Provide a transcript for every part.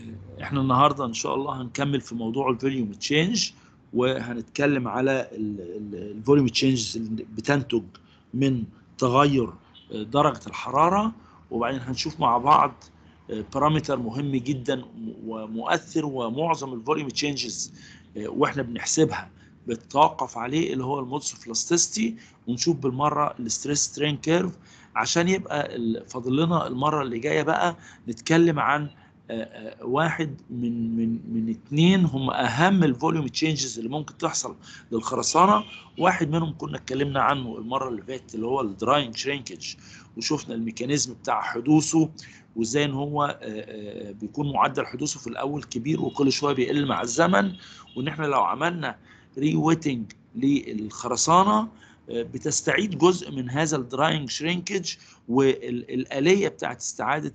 احنا النهارده ان شاء الله هنكمل في موضوع الفوليوم تشينج وهنتكلم على الفوليوم تشينجز اللي بتنتج من تغير درجه الحراره وبعدين هنشوف مع بعض بارامتر مهم جدا ومؤثر ومعظم الفوليوم تشينجز واحنا بنحسبها بتتوقف عليه اللي هو المودس اوف بلاستيستي ونشوف بالمره الستريس سترين كيرف عشان يبقى فاضل لنا المره اللي جايه بقى نتكلم عن واحد من من من اثنين هم اهم الفوليوم تشينجز اللي ممكن تحصل للخرسانه واحد منهم كنا اتكلمنا عنه المره اللي فاتت اللي هو الدراينج شرينكج وشفنا الميكانيزم بتاع حدوثه وازاي ان هو بيكون معدل حدوثه في الاول كبير وكل شويه بيقل مع الزمن وان احنا لو عملنا ري ويتنج للخرسانه بتستعيد جزء من هذا الدراينج شرينكج والآلية بتاعت استعادة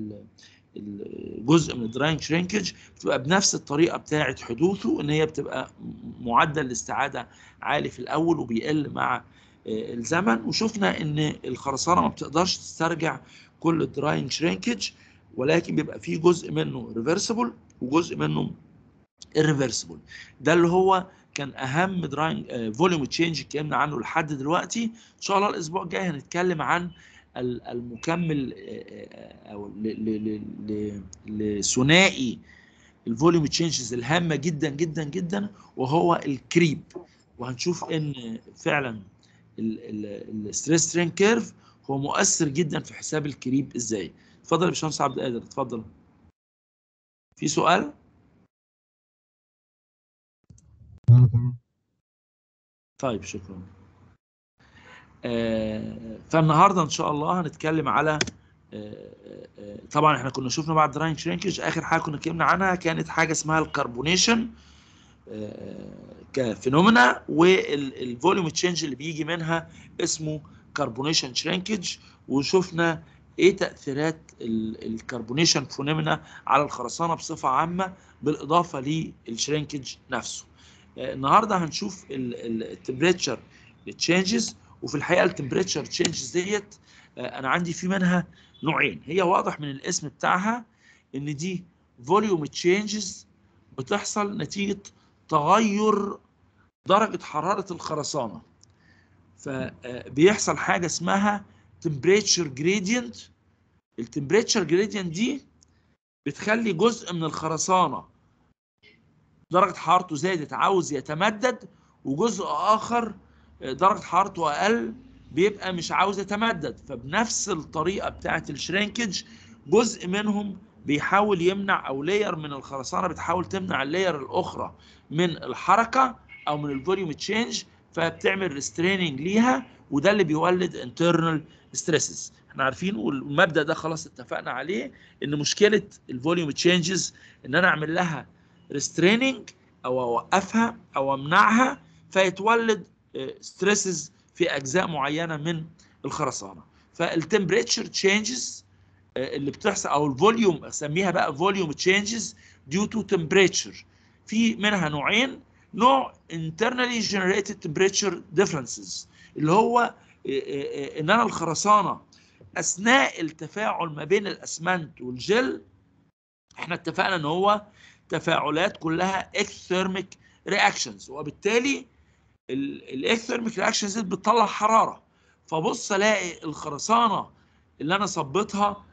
الجزء من الدراينج شرينكج بتبقى بنفس الطريقة بتاعت حدوثه ان هي بتبقى معدل الاستعادة عالي في الأول وبيقل مع الزمن وشفنا ان الخرسانة ما بتقدرش تسترجع كل الدراينج شرينكج ولكن بيبقى فيه جزء منه ريفرسبل وجزء منه irreversible ده اللي هو كان اهم دراينج فوليوم تشينج اتكلمنا عنه لحد دلوقتي ان شاء الله الاسبوع الجاي هنتكلم عن المكمل او لثنائي الفوليوم تشينجز الهامه جدا جدا جدا وهو الكريب وهنشوف ان فعلا الستريس سترين كيرف هو مؤثر جدا في حساب الكريب ازاي اتفضل يا باشمهندس عبد القادر اتفضل في سؤال طيب شكرا آه فالنهارده ان شاء الله هنتكلم على آه آه طبعا احنا كنا شفنا بعد دراينج شرينكج اخر حاجه كنا اتكلمنا عنها كانت حاجه اسمها الكربونيشن كفينومينا والفوليوم تشينج اللي بيجي منها اسمه كربونيشن شرينكج وشفنا ايه تاثيرات الكربونيشن فينومينا على الخرسانه بصفه عامه بالاضافه للشرينكج نفسه النهارده هنشوف التمبريتشر تشينجز وفي الحقيقه التمبريتشر تشينجز ديت انا عندي في منها نوعين هي واضح من الاسم بتاعها ان دي فوليوم تشينجز بتحصل نتيجه تغير درجه حراره الخرسانه فبيحصل حاجه اسمها تمبريتشر جريدينت التمبريتشر جريدينت دي بتخلي جزء من الخرسانه درجة حرارته زادت عاوز يتمدد وجزء آخر درجة حرارته أقل بيبقى مش عاوز يتمدد فبنفس الطريقة بتاعة الشرينكج جزء منهم بيحاول يمنع أو لاير من الخرسانة بتحاول تمنع اللاير الأخرى من الحركة أو من الفوليوم تشينج فبتعمل ريستريننج ليها وده اللي بيولد انترنال ستريسز احنا عارفين والمبدا ده خلاص اتفقنا عليه ان مشكله الفوليوم تشينجز ان انا اعمل لها ريستريننج او اوقفها او امنعها فيتولد ستريسز في اجزاء معينه من الخرسانه فالتمبريتشر تشينجز اللي بتحصل او الفوليوم اسميها بقى فوليوم تشينجز ديو تو تمبريتشر في منها نوعين نوع internally generated temperature differences اللي هو ان انا الخرسانه اثناء التفاعل ما بين الاسمنت والجل احنا اتفقنا ان هو تفاعلات كلها اكثيرميك رياكشنز وبالتالي الاكثيرميك رياكشنز دي بتطلع حراره فبص الاقي الخرسانه اللي انا صبتها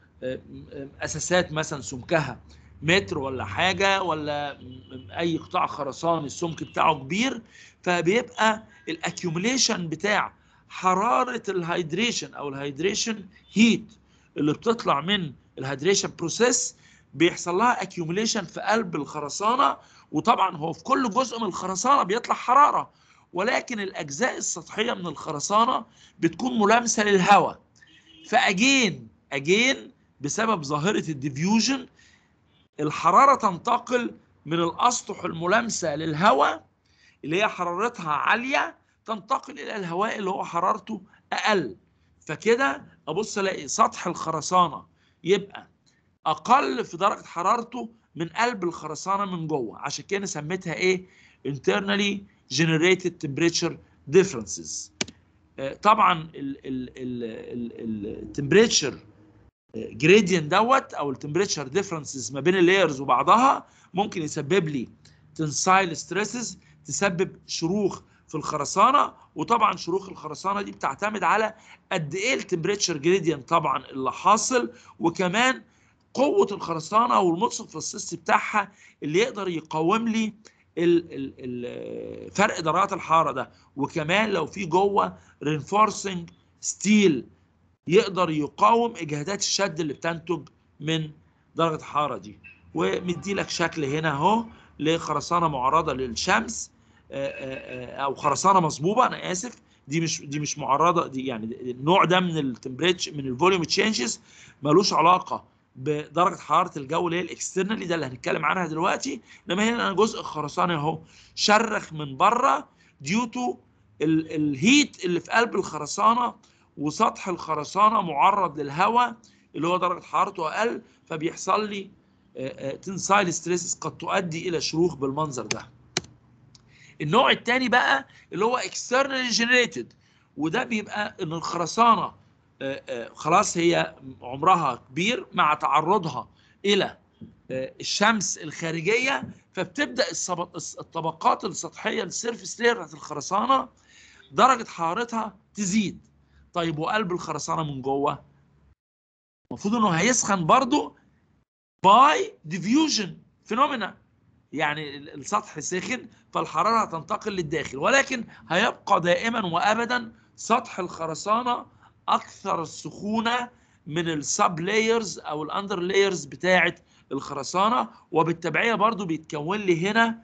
اساسات مثلا سمكها متر ولا حاجه ولا اي قطاع خرساني السمك بتاعه كبير فبيبقى الاكيوميليشن بتاع حراره الهيدريشن او الهيدريشن هيت اللي بتطلع من الهيدريشن بروسيس بيحصل لها اكيوميليشن في قلب الخرسانه وطبعا هو في كل جزء من الخرسانه بيطلع حراره ولكن الاجزاء السطحيه من الخرسانه بتكون ملامسه للهواء فاجين اجين بسبب ظاهره الديفيوجن الحراره تنتقل من الاسطح الملامسه للهواء اللي هي حرارتها عاليه تنتقل الى الهواء اللي هو حرارته اقل فكده ابص الاقي سطح الخرسانه يبقى اقل في درجه حرارته من قلب الخرسانه من جوه عشان كده سميتها ايه internally generated temperature differences طبعا التمبريتشر جريدينت دوت او التمبريتشر ديفرنسز ما بين اللايرز وبعضها ممكن يسبب لي تنسايل ستريسز تسبب شروخ في الخرسانه وطبعا شروخ الخرسانه دي بتعتمد على قد ايه التمبريتشر جريدينت طبعا اللي حاصل وكمان قوه الخرسانه والمنصف السيستي بتاعها اللي يقدر يقاوم لي ال ال ال فرق درجات الحراره ده وكمان لو في جوه رينفورسنج ستيل يقدر يقاوم اجهادات الشد اللي بتنتج من درجه الحراره دي ومدي لك شكل هنا اهو لخرسانه معرضه للشمس او خرسانه مصبوبه انا اسف دي مش دي مش معرضه دي يعني النوع ده من التمبريتش من الفوليوم تشينجز ملوش علاقه بدرجه حراره الجو اللي هي الاكسترنالي ده اللي هنتكلم عنها دلوقتي انما هنا جزء خرساني اهو شرخ من بره ديو تو الهيت اللي في قلب الخرسانه وسطح الخرسانه معرض للهواء اللي هو درجه حرارته اقل فبيحصل لي تنسايل ستريسز قد تؤدي الى شروخ بالمنظر ده النوع الثاني بقى اللي هو externally generated وده بيبقى ان الخرسانه خلاص هي عمرها كبير مع تعرضها الى الشمس الخارجيه فبتبدا الطبقات السطحيه السيرفيس لاير بتاعت الخرسانه درجه حرارتها تزيد طيب وقلب الخرسانه من جوه المفروض انه هيسخن برضه باي ديفيوجن فينومينا يعني السطح سخن فالحراره هتنتقل للداخل ولكن هيبقى دائما وابدا سطح الخرسانه اكثر سخونه من السب لايرز او الاندر لايرز بتاعه الخرسانه وبالتبعيه برضو بيتكون لي هنا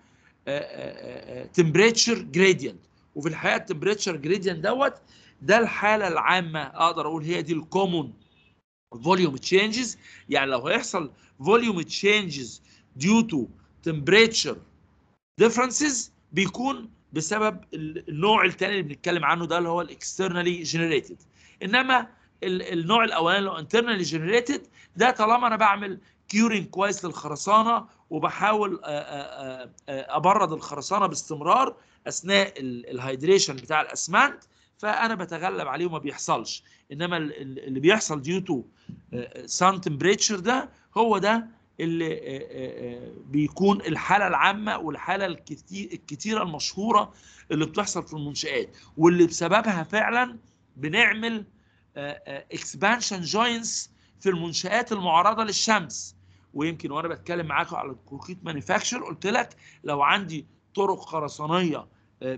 تمبريتشر جريدينت وفي الحقيقه التمبريتشر جريدينت دوت ده الحاله العامه اقدر اقول هي دي الكومون فوليوم تشينجز يعني لو هيحصل فوليوم تشينجز ديو تو temperature differences بيكون بسبب النوع الثاني اللي بنتكلم عنه ده اللي هو الاكسترنالي جنريتد انما النوع الاولاني اللي هو انترنالي جنريتد ده طالما انا بعمل كيورنج كويس للخرسانه وبحاول ابرد الخرسانه باستمرار اثناء الهيدريشن بتاع الاسمنت فانا بتغلب عليه وما بيحصلش انما اللي بيحصل ديو تو سان تمبريتشر ده هو ده اللي بيكون الحالة العامة والحالة الكتير الكتيرة المشهورة اللي بتحصل في المنشآت واللي بسببها فعلا بنعمل اكسبانشن جوينتس في المنشآت المعرضة للشمس ويمكن وانا بتكلم معاكم على الكونكريت مانيفاكتشر قلت لك لو عندي طرق خرسانية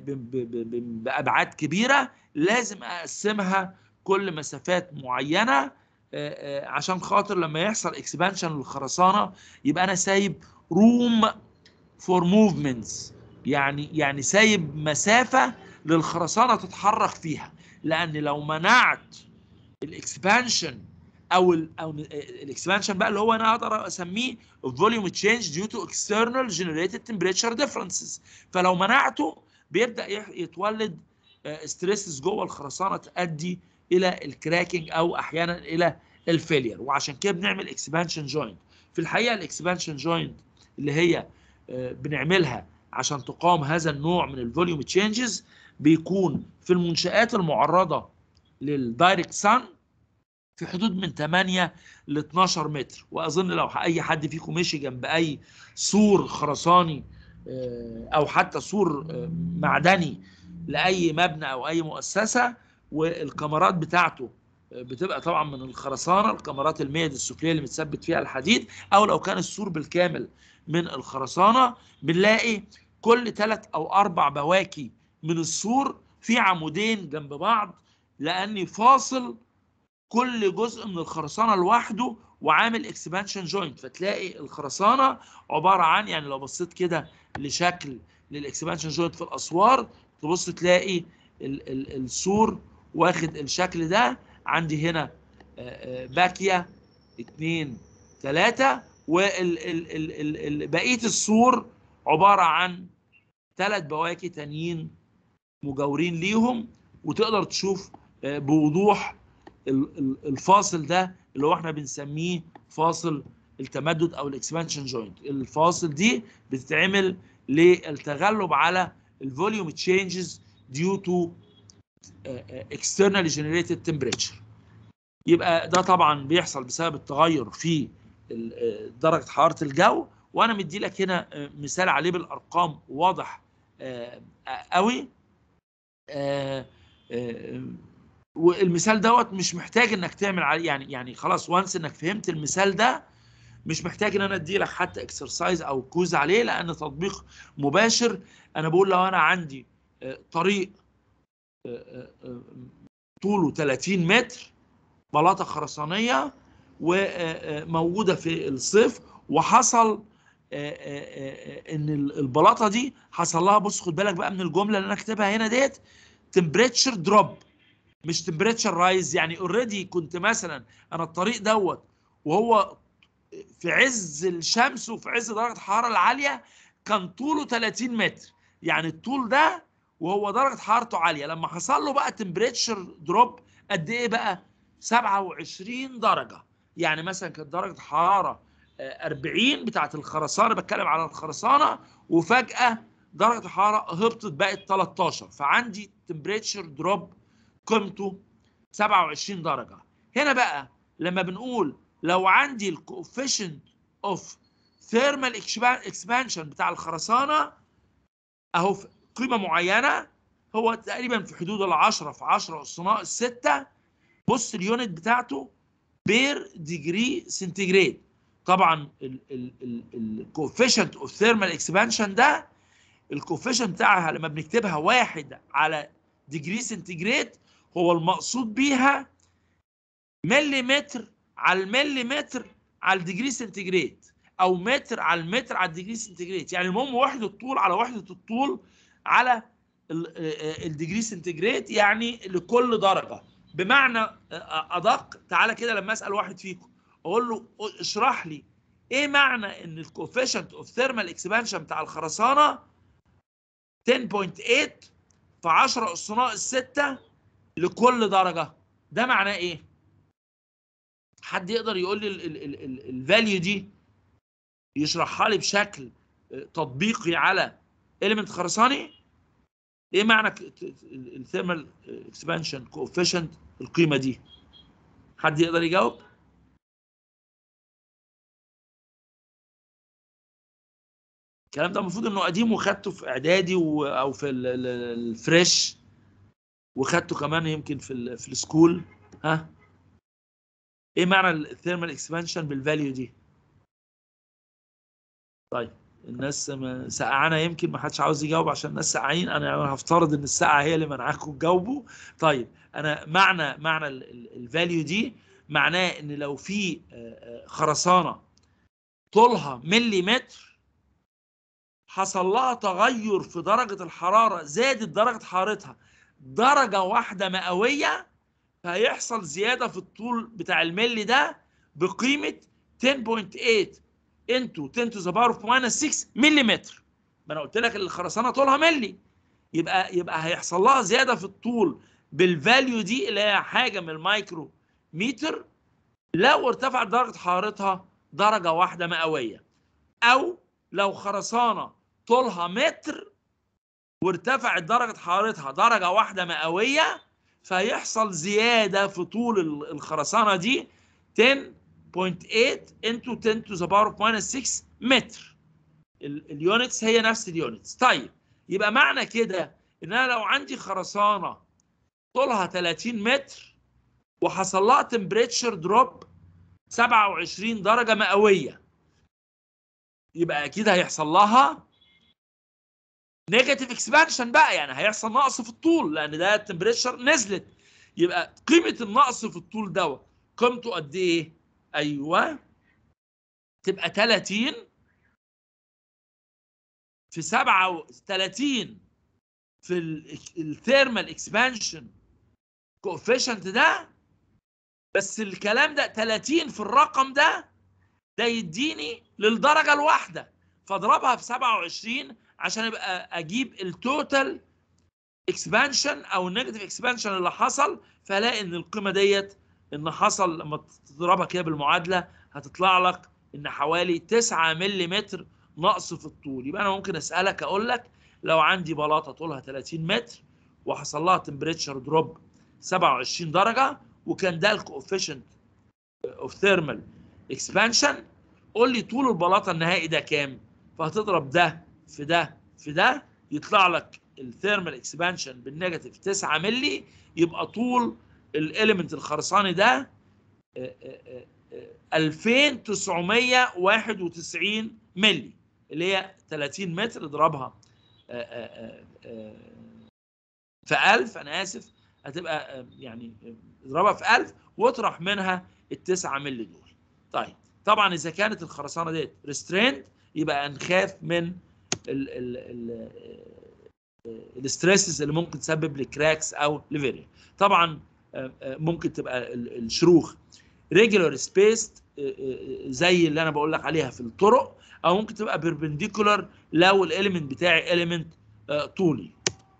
بأبعاد كبيرة لازم أقسمها كل مسافات معينة عشان خاطر لما يحصل اكسبانشن للخرسانه يبقى انا سايب روم فور موفمنتس يعني يعني سايب مسافه للخرسانه تتحرك فيها لان لو منعت الاكسبانشن او ال او الاكسبانشن بقى اللي هو انا اقدر اسميه فوليوم تشينج ديو تو اكسترنال جنريتد تمبريتشر ديفرنسز فلو منعته بيبدا يتولد ستريسز جوه الخرسانه تؤدي الى الكراكنج او احيانا الى الفيلير وعشان كده بنعمل اكسبانشن جوينت في الحقيقه الاكسبانشن جوينت اللي هي بنعملها عشان تقاوم هذا النوع من الفوليوم تشينجز بيكون في المنشآت المعرضه للدايركت سان في حدود من 8 ل 12 متر واظن لو اي حد فيكم مشي جنب اي سور خرساني او حتى سور معدني لاي مبنى او اي مؤسسه والكاميرات بتاعته بتبقى طبعا من الخرسانه الكاميرات الميد السفليه اللي متثبت فيها الحديد او لو كان السور بالكامل من الخرسانه بنلاقي كل ثلاث او اربع بواكي من السور في عمودين جنب بعض لاني فاصل كل جزء من الخرسانه لوحده وعامل اكسبانشن جوينت فتلاقي الخرسانه عباره عن يعني لو بصيت كده لشكل للاكسبانشن جوينت في الاسوار تبص تلاقي ال ال السور واخد الشكل ده عندي هنا باكيه اتنين تلاتة وبقيه السور عباره عن ثلاث بواكي تانيين مجاورين ليهم وتقدر تشوف بوضوح الفاصل ده اللي هو احنا بنسميه فاصل التمدد او الاكسبانشن جوينت الفاصل دي بتتعمل للتغلب على الفوليوم تشينجز due to uh, externally generated temperature يبقى ده طبعا بيحصل بسبب التغير في ال- درجه حراره الجو وانا مدي لك هنا مثال عليه بالارقام واضح آه، قوي آه، آه، والمثال دوت مش محتاج انك تعمل عليه يعني يعني خلاص وانس انك فهمت المثال ده مش محتاج ان انا ادي لك حتى اكسرسايز او كوز عليه لان تطبيق مباشر انا بقول لو انا عندي آه، طريق آه، آه، آه، طوله 30 متر بلاطه خرسانيه وموجوده في الصيف وحصل آه، آه، آه، ان ال- البلاطه دي حصل لها بص خد بالك بقى من الجمله اللي انا كاتبها هنا ديت تمبريتشر دروب مش تمبريتشر رايز يعني اوريدي كنت مثلا انا الطريق دوت وهو في عز الشمس وفي عز درجه الحراره العاليه كان طوله 30 متر يعني الطول ده وهو درجه حرارته عاليه لما حصل له بقى تمبريتشر دروب قد ايه بقى 27 درجه يعني مثلا كانت درجه حراره آه، 40 بتاعه الخرسانه بتكلم على الخرسانه وفجاه درجه الحراره هبطت بقت 13 فعندي تمبريتشر دروب قيمته 27 درجه هنا بقى لما بنقول لو عندي الكوفيشنت اوف ثيرمال اكسبانشن بتاع الخرسانه اهو في قيمه معينه هو تقريبا في حدود ال 10 في 10 اس ناقص 6 بص اليونت بتاعته بير ديجري سنتيجريد طبعا الكوفيشنت اوف ثيرمال اكسبانشن ده الكوفيشنت بتاعها لما بنكتبها واحد على ديجري سنتيجريد هو المقصود بيها مليمتر على المليمتر على الديجري سنتيجريد او متر على المتر على الديجري سنتيجريد يعني المهم وحده الطول على وحده الطول على ال- آه، الديجري سنتيجريد يعني لكل درجه بمعنى آه، ادق تعالى كده لما اسال واحد فيكم اقول له اشرح لي ايه معنى ان الكوفيشنت اوف ثيرمال اكسبانشن بتاع الخرسانه 10.8 في 10 اس ناقص 6 لكل درجه ده معناه ايه حد يقدر يقول لي الفاليو دي يشرحها لي بشكل آه، تطبيقي على element خرساني ايه معنى الثيرمال اكسبانشن كوفيشنت القيمه دي حد يقدر يجاوب الكلام ده المفروض انه قديم وخدته في اعدادي و... او في ال- ال- الفريش وخدته كمان يمكن في ال... في السكول ها ايه معنى الثيرمال اكسبانشن بالفاليو دي طيب الناس ما- سقعانه يمكن ما حدش عاوز يجاوب عشان الناس سقعين انا هفترض ان السقعه هي اللي منعاكم تجاوبوا طيب انا معنى معنى الفاليو دي معناه ان لو في آه، آه، خرسانه طولها مليمتر حصل لها تغير في درجه الحراره زادت درجه حرارتها درجه واحده مئويه فهيحصل زياده في الطول بتاع الملي ده بقيمه 10.8 انتو 10 تو ذا باور اوف ماينس 6 ملم ما انا قلت لك الخرسانه طولها ملي يبقى يبقى هيحصل لها زياده في الطول بالفاليو دي اللي هي حاجه من المايكرو متر لو ارتفعت درجه حرارتها درجه واحده مئويه او لو خرسانه طولها متر وارتفعت درجه حرارتها درجه واحده مئويه فيحصل زياده في طول ال- الخرسانه دي 10.8 into 10 to the power of minus 6 متر ال- اليونتس هي نفس اليونتس طيب يبقى معنى كده ان انا لو عندي خرسانه طولها 30 متر وحصل لها تمبريتشر دروب 27 درجه مئويه يبقى اكيد هيحصل لها نيجاتيف اكسبانشن بقى يعني هيحصل نقص في الطول لان ده التمبريتشر نزلت يبقى قيمه النقص في الطول دوت قيمته قد ايه؟ ايوه تبقى 30 في 37 في الثيرمال اكسبانشن كوفيشنت ده بس الكلام ده 30 في الرقم ده ده يديني للدرجه الواحده فاضربها في 27 عشان يبقى اجيب التوتال اكسبانشن او النيجاتيف اكسبانشن اللي حصل فالاقي ان القيمه ديت ان حصل لما تضربها كده بالمعادله هتطلع لك ان حوالي 9 ملم نقص في الطول يبقى انا ممكن اسالك اقول لك لو عندي بلاطه طولها 30 متر وحصل لها تمبريتشر دروب 27 درجه وكان ده الكوفيشنت اوف ثيرمال اكسبانشن قول لي طول البلاطه النهائي ده كام فهتضرب ده في ده في ده يطلع لك الثيرمال اكسبانشن بالنيجاتيف 9 مللي يبقى طول الاليمنت الخرساني ده 2991 مللي اللي هي 30 متر اضربها في 1000 انا اسف هتبقى يعني اضربها في 1000 واطرح منها ال 9 مللي دول. طيب طبعا اذا كانت الخرسانه ديت ريستريند يبقى نخاف من الستريسز اللي ممكن تسبب لكراكس او ليفيريا. طبعا ممكن تبقى الشروخ ريجولار سبيست زي اللي انا بقول لك عليها في الطرق او ممكن تبقى بيربنديكولار لو الاليمنت بتاعي اليمنت طولي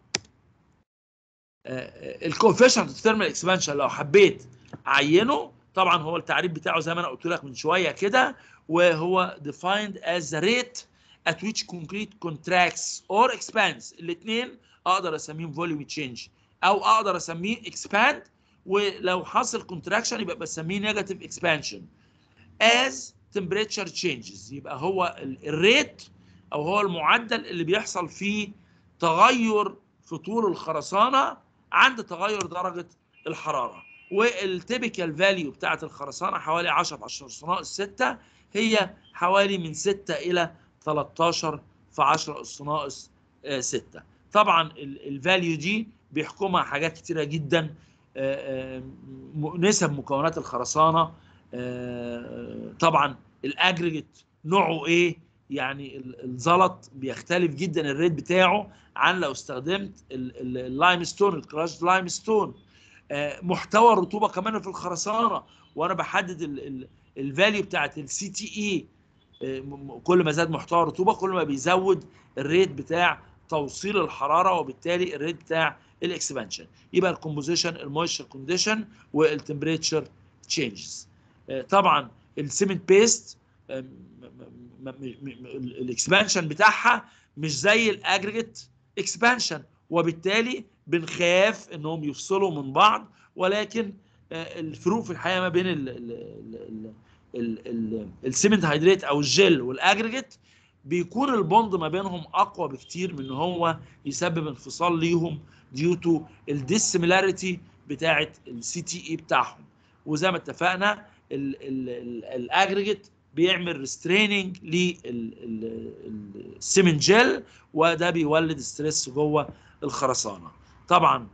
الكوفيشنت ثيرمال اكسبانشن لو حبيت اعينه طبعا هو التعريف بتاعه زي ما انا قلت لك من شويه كده وهو defined as the rate at which concrete contracts or expands الاثنين اقدر اسميهم volume change او اقدر اسميه expand ولو حصل contraction يبقى بسميه negative expansion as temperature changes يبقى هو الريت او هو المعدل اللي بيحصل فيه تغير في طول الخرسانه عند تغير درجه الحراره والتيبيكال فاليو بتاعه الخرسانه حوالي 10 في 10 اس ناقص 6 هي حوالي من 6 الى 13 في 10 اس ناقص 6 طبعا الفاليو دي بيحكمها حاجات كتيره جدا نسب مكونات الخرسانه طبعا الاجريجيت نوعه ايه يعني الزلط بيختلف جدا الريت بتاعه عن لو استخدمت اللايم ستون الكراش لايم ستون محتوى الرطوبه كمان في الخرسانه وانا بحدد الفاليو بتاعت السي تي اي كل ما زاد محتوى الرطوبه كل ما بيزود الريت بتاع توصيل الحراره وبالتالي الريت بتاع الاكسبانشن يبقى الكومبوزيشن المويستشر كونديشن والتمبريتشر تشينجز طبعا السيمنت بيست الاكسبانشن بتاعها مش زي الاجريجيت اكسبانشن وبالتالي بنخاف انهم يفصلوا من بعض ولكن الفروق في الحقيقه ما بين السيمنت هيدريت او الجل والاجريجيت بيكون البوند ما بينهم اقوى بكتير من ان هو يسبب انفصال ليهم ديو تو الديسيميلاريتي بتاعه السي تي اي بتاعهم وزي ما اتفقنا الاجريجيت بيعمل ريستريننج للسيمنت جل وده بيولد ستريس جوه الخرسانه طبعا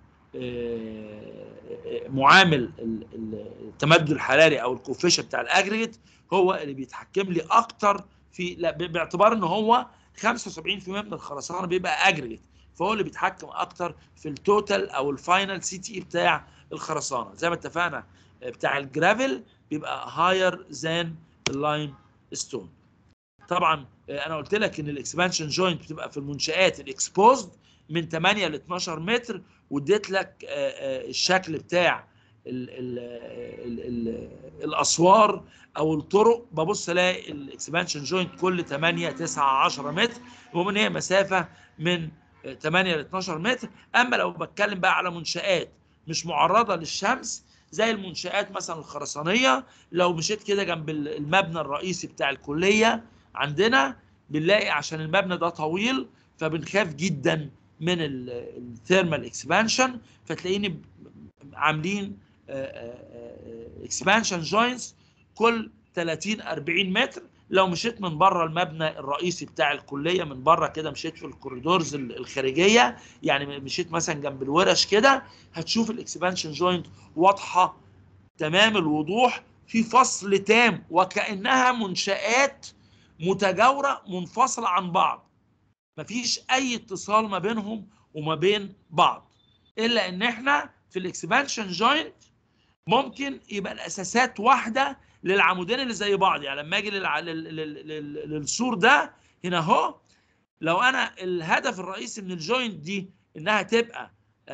معامل التمدد الحراري او الكوفيشن بتاع الاجريجيت هو اللي بيتحكم لي اكتر في لا باعتبار ان هو 75% من الخرسانه بيبقى اجريجيت فهو اللي بيتحكم اكتر في التوتال او الفاينل سي تي بتاع الخرسانه زي ما اتفقنا بتاع الجرافل بيبقى هاير ذان اللايم ستون طبعا انا قلت لك ان الاكسبانشن جوينت بتبقى في المنشات الاكسبوزد من 8 ل 12 متر واديت لك الشكل بتاع ال ال ال ال الاسوار او الطرق ببص الاقي الاكسبانشن جوينت كل 8 9 10 متر المهم ان هي مسافه من 8 ل 12 متر اما لو بتكلم بقى على منشات مش معرضه للشمس زي المنشآت مثلا الخرسانيه لو مشيت كده جنب المبنى الرئيسي بتاع الكليه عندنا بنلاقي عشان المبنى ده طويل فبنخاف جدا من الثيرمال اكسبانشن فتلاقيني عاملين اكسبانشن جوينتس كل 30 40 متر لو مشيت من بره المبنى الرئيسي بتاع الكليه من بره كده مشيت في الكوريدورز الخارجيه يعني مشيت مثلا جنب الورش كده هتشوف الاكسبانشن جوينت واضحه تمام الوضوح في فصل تام وكانها منشات متجاوره منفصله عن بعض مفيش اي اتصال ما بينهم وما بين بعض الا ان احنا في الاكسبانشن جوينت ممكن يبقى الاساسات واحده للعمودين اللي زي بعض يعني لما اجي للع... لل... لل... للسور ده هنا اهو لو انا الهدف الرئيسي من الجوينت دي انها تبقى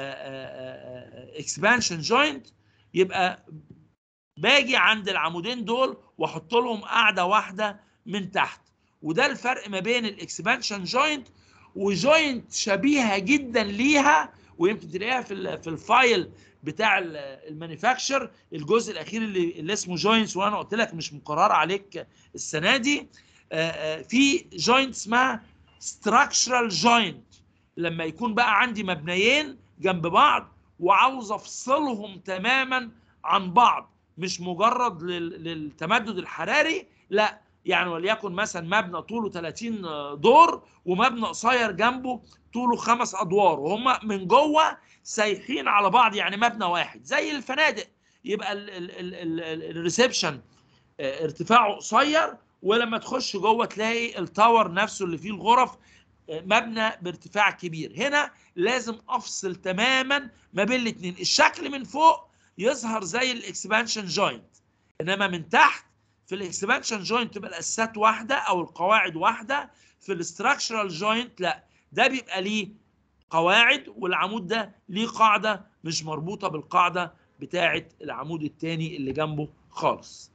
اكسبانشن جوينت يبقى باجي عند العمودين دول واحط لهم قاعده واحده من تحت وده الفرق ما بين الاكسبانشن جوينت وجوينت شبيهه جدا ليها ويمكن تلاقيها في في الفايل بتاع المانيفاكتشر الجزء الاخير اللي, اللي اسمه جوينتس وانا قلت لك مش مقرر عليك السنه دي في جوينت اسمها ستراكشرال جوينت لما يكون بقى عندي مبنيين جنب بعض وعاوز افصلهم تماما عن بعض مش مجرد للتمدد الحراري لا يعني وليكن مثلا مبنى طوله 30 دور ومبنى قصير جنبه طوله خمس ادوار وهم من جوه سايحين على بعض يعني مبنى واحد زي الفنادق يبقى الريسبشن ارتفاعه قصير ولما تخش جوه تلاقي التاور نفسه اللي فيه الغرف مبنى بارتفاع كبير هنا لازم افصل تماما ما بين الاثنين الشكل من فوق يظهر زي الاكسبانشن جوينت انما من تحت في الاكسبانشن جوينت تبقى الاساسات واحده او القواعد واحده في الاستراكشرال جوينت لا ده بيبقى ليه قواعد والعمود ده ليه قاعده مش مربوطه بالقاعده بتاعه العمود الثاني اللي جنبه خالص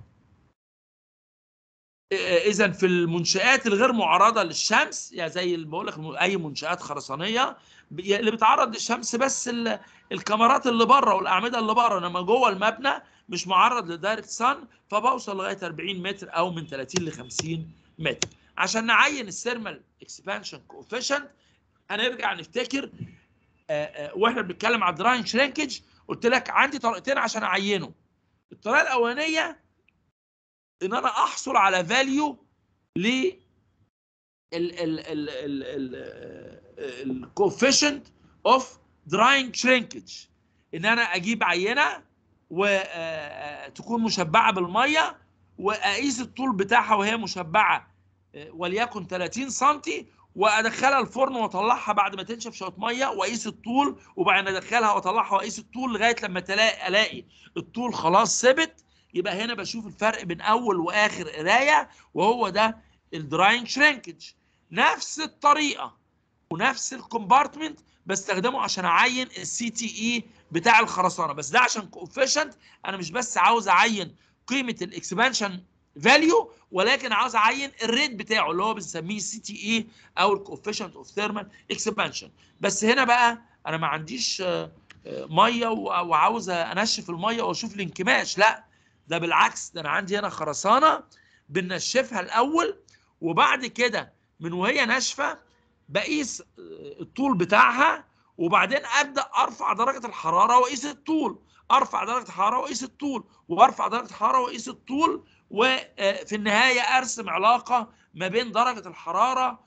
اذا في المنشات الغير معرضه للشمس يعني زي اللي بقول لك اي منشات خرسانيه اللي بتعرض للشمس بس الكاميرات اللي بره والاعمده اللي بره انما جوه المبنى مش معرض لدايركت سان فبوصل لغايه 40 متر او من 30 ل 50 متر عشان نعين الثيرمال اكسبانشن كوفيشنت هنرجع نفتكر واحنا بنتكلم على الدراين شرينكج قلت لك عندي طريقتين عشان اعينه الطريقه الاولانيه ان انا احصل على فاليو ل الكوفيشنت اوف دراينج شرينكج ان انا اجيب عينه وتكون مشبعه بالميه واقيس الطول بتاعها وهي مشبعه وليكن 30 سم وادخلها الفرن واطلعها بعد ما تنشف شويه ميه واقيس الطول وبعدين ادخلها واطلعها واقيس الطول لغايه لما تلاقي الاقي الطول خلاص ثبت يبقى هنا بشوف الفرق بين اول واخر قرايه وهو ده الدراينج شرينكج نفس الطريقه ونفس الكومبارتمنت بستخدمه عشان اعين السي تي اي بتاع الخرسانه بس ده عشان كوفيشنت انا مش بس عاوز اعين قيمه الاكسبانشن فاليو ولكن عاوز اعين الريت بتاعه اللي هو بنسميه سي تي اي او الكوفيشنت اوف ثيرمال اكسبانشن بس هنا بقى انا ما عنديش ميه وعاوز انشف الميه واشوف الانكماش لا ده بالعكس ده انا عندي هنا خرسانه بنشفها الاول وبعد كده من وهي ناشفه بقيس الطول بتاعها وبعدين ابدا ارفع درجه الحراره واقيس الطول ارفع درجه الحراره واقيس الطول وارفع درجه الحراره واقيس الطول وفي النهايه ارسم علاقه ما بين درجه الحراره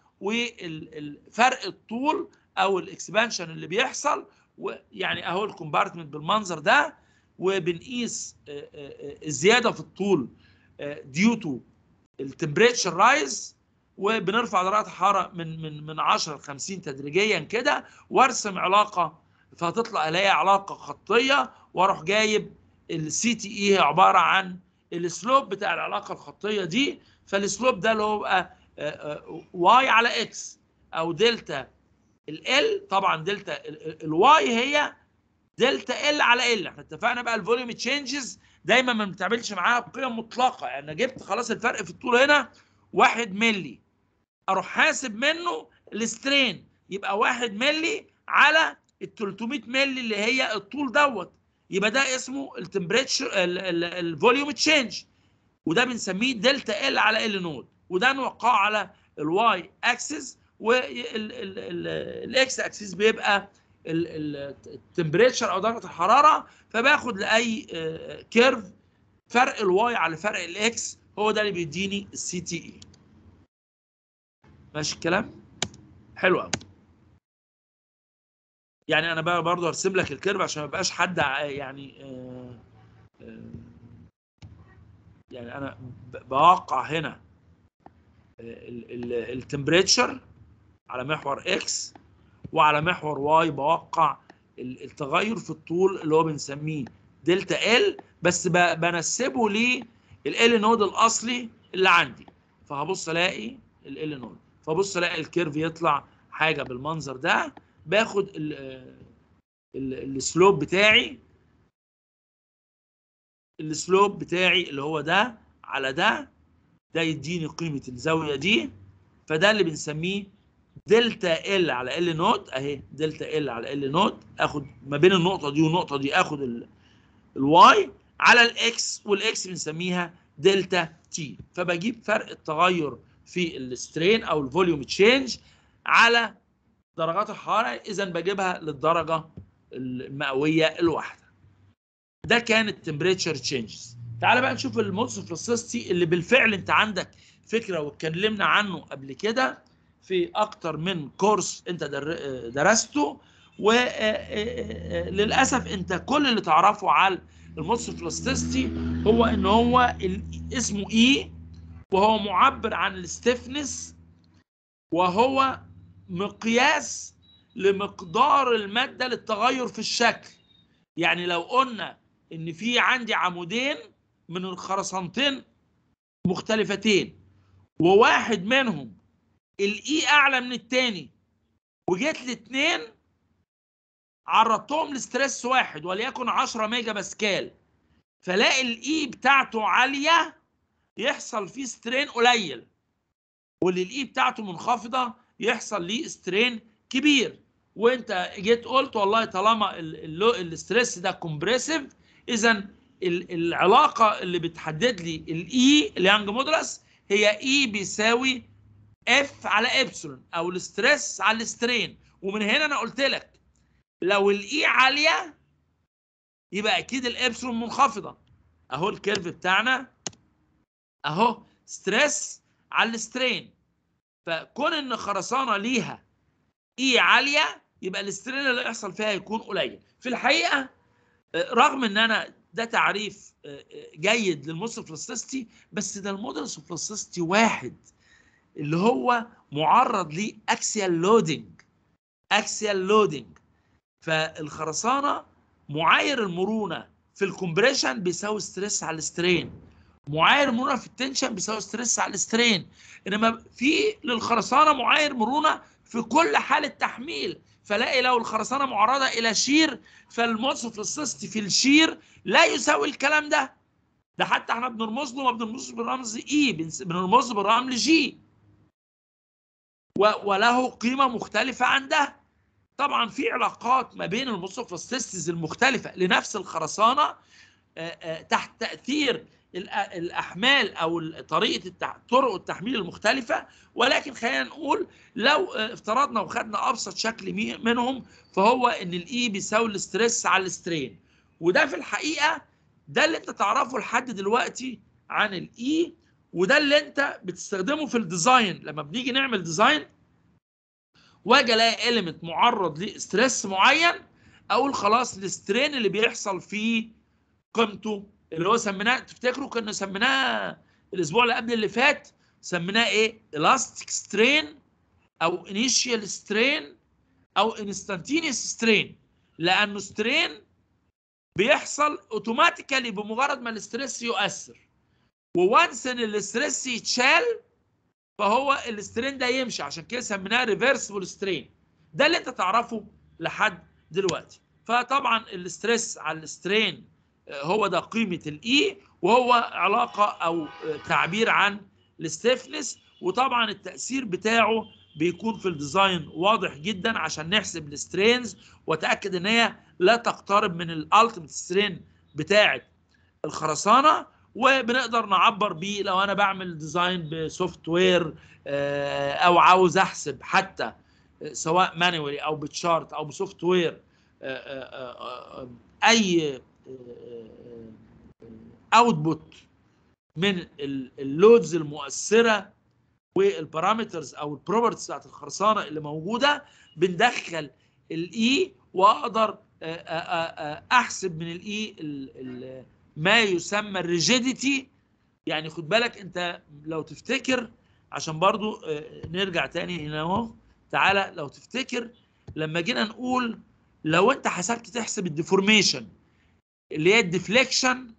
وفرق الطول او الاكسبانشن اللي بيحصل ويعني اهو الكومبارتمنت بالمنظر ده وبنقيس الزياده في الطول ديو تو التمبريتشر رايز وبنرفع درجه الحراره من من من 10 ل 50 تدريجيا كده وارسم علاقه فهتطلع الاقي علاقه خطيه واروح جايب السي تي اي هي عباره عن السلوب بتاع العلاقه الخطيه دي فالسلوب ده اللي هو واي على اكس او دلتا ال طبعا دلتا الواي هي دلتا ال على ال احنا اتفقنا بقى الفوليوم تشينجز دايما ما بنتعاملش معاها بقيم مطلقه يعني انا جبت خلاص الفرق في الطول هنا 1 مللي اروح حاسب منه السترين يبقى 1 مللي على ال 300 مللي اللي هي الطول دوت يبقى ده اسمه التمبريتشر الفوليوم تشينج وده بنسميه دلتا ال على ال نود وده نوقعه على الواي اكسس والاكس اكسس بيبقى التمبريتشر او درجه الحراره فباخد لاي كيرف فرق الواي على فرق الاكس هو ده اللي بيديني السي تي اي ماشي الكلام حلو قوي يعني انا بقى برضه هرسم لك الكيرف عشان ما يبقاش حد يعني آآ آآ يعني انا بوقع هنا التمبريتشر على محور اكس وعلى محور واي بوقع التغير في الطول اللي هو بنسميه دلتا ال بس بنسبه لل نود الاصلي اللي عندي فهبص الاقي ال نود فبص الاقي الكيرف يطلع حاجه بالمنظر ده باخد السلوب بتاعي السلوب بتاعي اللي هو ده على ده ده يديني قيمه الزاويه دي فده اللي بنسميه دلتا ال على ال نوت اهي دلتا ال على ال نوت اخد ما بين النقطه دي والنقطه دي اخد الواي على الاكس والاكس بنسميها دلتا تي فبجيب فرق التغير في السترين او الفوليوم تشينج على درجات الحراره اذا بجيبها للدرجه المئويه الواحده ده كان التمبريتشر تشينجز تعال بقى نشوف المودز فلوسيستي اللي بالفعل انت عندك فكره واتكلمنا عنه قبل كده في اكتر من كورس انت درسته وللاسف انت كل اللي تعرفه على المودز بلاستيستي هو ان هو اسمه اي وهو معبر عن الستيفنس وهو مقياس لمقدار الماده للتغير في الشكل يعني لو قلنا ان في عندي عمودين من الخرسانتين مختلفتين وواحد منهم الاي اعلى من الثاني وجيت الاثنين عرضتهم لستريس واحد وليكن 10 ميجا باسكال فلاقي الاي بتاعته عاليه يحصل فيه سترين قليل واللي الاي بتاعته منخفضه يحصل ليه سترين كبير وانت جيت قلت والله طالما الاستريس ده كومبريسيف اذا العلاقه اللي بتحدد لي الاي اليانج مودولس هي اي بيساوي اف على ابسلون او الستريس على السترين ومن هنا انا قلت لك لو الاي عاليه يبقى اكيد الابسلون منخفضه اهو الكيرف بتاعنا اهو ستريس على السترين فكون ان خرسانه ليها اي عاليه يبقى السترين اللي يحصل فيها يكون قليل في الحقيقه رغم ان انا ده تعريف جيد للموديل بلاستيستي بس ده الموديل بلاستيستي واحد اللي هو معرض لاكسيال لودنج اكسيال لودنج فالخرسانه معايير المرونه في الكومبريشن بيساوي ستريس على السترين معايير مرونه في التنشن بيساوي ستريس على السترين انما في للخرسانه معايير مرونه في كل حاله تحميل فلاقي لو الخرسانه معرضه الى شير فالمنصف السيستي في الشير لا يساوي الكلام ده ده حتى احنا بنرمز له ما بنرمزش بالرمز اي بنرمز بالرمز جي وله قيمه مختلفه عن ده طبعا في علاقات ما بين المنصف السيستيز المختلفه لنفس الخرسانه تحت تاثير الاحمال او طريقه التح... طرق التحميل المختلفه ولكن خلينا نقول لو افترضنا وخدنا ابسط شكل منهم فهو ان الاي بيساوي الاستريس على السترين وده في الحقيقه ده اللي انت تعرفه لحد دلوقتي عن الاي وده اللي انت بتستخدمه في الديزاين لما بنيجي نعمل ديزاين واجي الاقي اليمنت معرض لستريس معين اقول خلاص السترين اللي بيحصل فيه قيمته اللي هو سميناه تفتكروا كنا سميناه الاسبوع اللي قبل اللي فات سميناه ايه elastic سترين او initial سترين او instantaneous سترين لانه سترين بيحصل اوتوماتيكالي بمجرد ما الاستريس يؤثر ووانس ان الاستريس يتشال فهو السترين ده يمشي عشان كده سميناه ريفرسبل سترين ده اللي انت تعرفه لحد دلوقتي فطبعا الاستريس على السترين هو ده قيمة الإي وهو علاقة أو تعبير عن الستيفنس وطبعا التأثير بتاعه بيكون في الديزاين واضح جدا عشان نحسب السترينز وتأكد إن هي لا تقترب من الالتيميت سترين بتاعة الخرسانة وبنقدر نعبر بيه لو أنا بعمل ديزاين بسوفت وير أو عاوز أحسب حتى سواء مانوالي أو بتشارت أو بسوفت وير أي اوتبوت من اللودز المؤثره والبارامترز او البروبرتيز بتاعت الخرسانه اللي موجوده بندخل الاي واقدر احسب من الاي ما يسمى الريجيديتي يعني خد بالك انت لو تفتكر عشان برضو نرجع تاني هنا اهو تعالى لو تفتكر لما جينا نقول لو انت حسبت تحسب الديفورميشن اللي هي الديفليكشن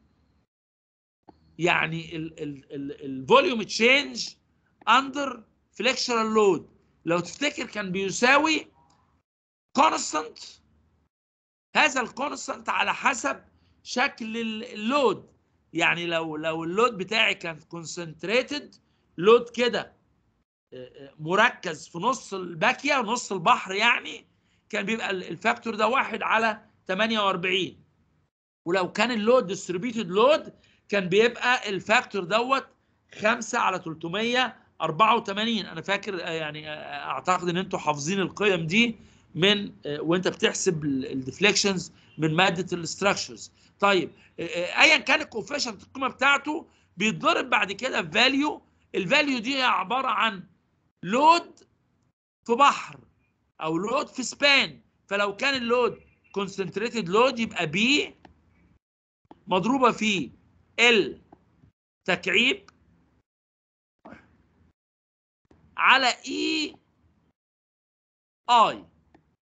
يعني الفوليوم تشينج اندر فليكشرال لود لو تفتكر كان بيساوي كونستانت هذا الكونستانت على حسب شكل اللود يعني لو لو اللود بتاعي كان كونسنتريتد لود كده مركز في نص الباكيه نص البحر يعني كان بيبقى الفاكتور ده واحد على 48 ولو كان اللود ديستريبيوتد لود كان بيبقى الفاكتور دوت 5 على 384 انا فاكر يعني اعتقد ان انتوا حافظين القيم دي من وانت بتحسب الديفليكشنز من ماده الاستراكشرز طيب ايا كان الكوفيشنت القيمه بتاعته بيتضرب بعد كده في فاليو الفاليو دي هي عباره عن لود في بحر او لود في سبان فلو كان اللود كونسنتريتد لود يبقى بي مضروبه في ال تكعيب على اي اي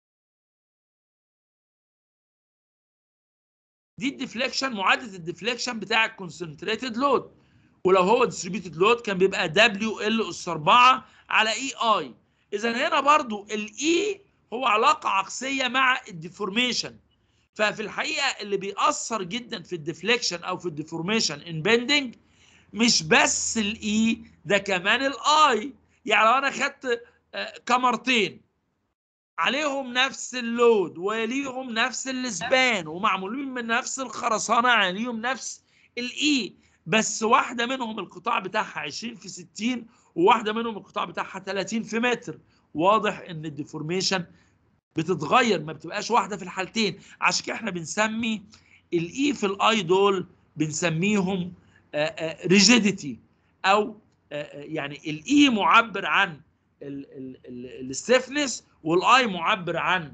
دي الديفليكشن معادله الديفليكشن بتاع الكونسنتريتد لود ولو هو ديستريبيوتد لود كان بيبقى دبليو ال اس 4 على اي اي اذا هنا برضو الاي هو علاقه عكسيه مع الديفورميشن ففي الحقيقه اللي بيأثر جدا في الديفليكشن او في الديفورميشن ان بيندنج مش بس الاي ده كمان الاي يعني لو انا خدت كاميرتين عليهم نفس اللود وليهم نفس السبان ومعمولين من نفس الخرسانه عليهم نفس الاي بس واحده منهم القطاع بتاعها 20 في 60 وواحده منهم القطاع بتاعها 30 في متر واضح ان الديفورميشن بتتغير ما بتبقاش واحده في الحالتين عشان كده احنا بنسمي الاي في الاي دول بنسميهم ريجيديتي او يعني الاي معبر عن الستيفنس والاي معبر عن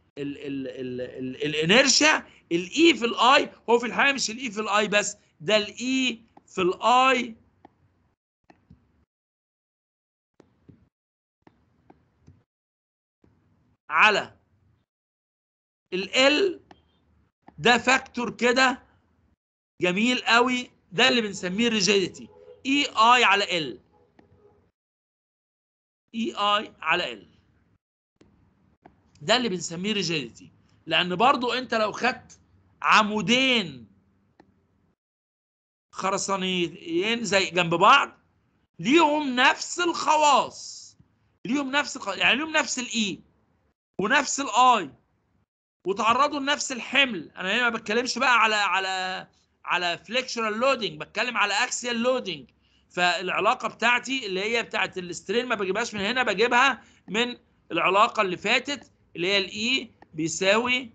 الانرشيا الاي في الاي هو في الحقيقه مش الاي في الاي بس ده الاي في الاي على ال ده فاكتور كده جميل قوي ده اللي بنسميه ريجيديتي اي اي على ال اي اي على ال ده اللي بنسميه ريجيديتي لان برضو انت لو خدت عمودين خرسانيين زي جنب بعض ليهم نفس الخواص ليهم نفس الخواص يعني ليهم نفس الاي ونفس الاي وتعرضوا لنفس الحمل انا هنا ما بتكلمش بقى على على على فليكشرال لودنج بتكلم على اكسيال لودنج فالعلاقه بتاعتي اللي هي بتاعت السترين ما بجيبهاش من هنا بجيبها من العلاقه اللي فاتت اللي هي الاي بيساوي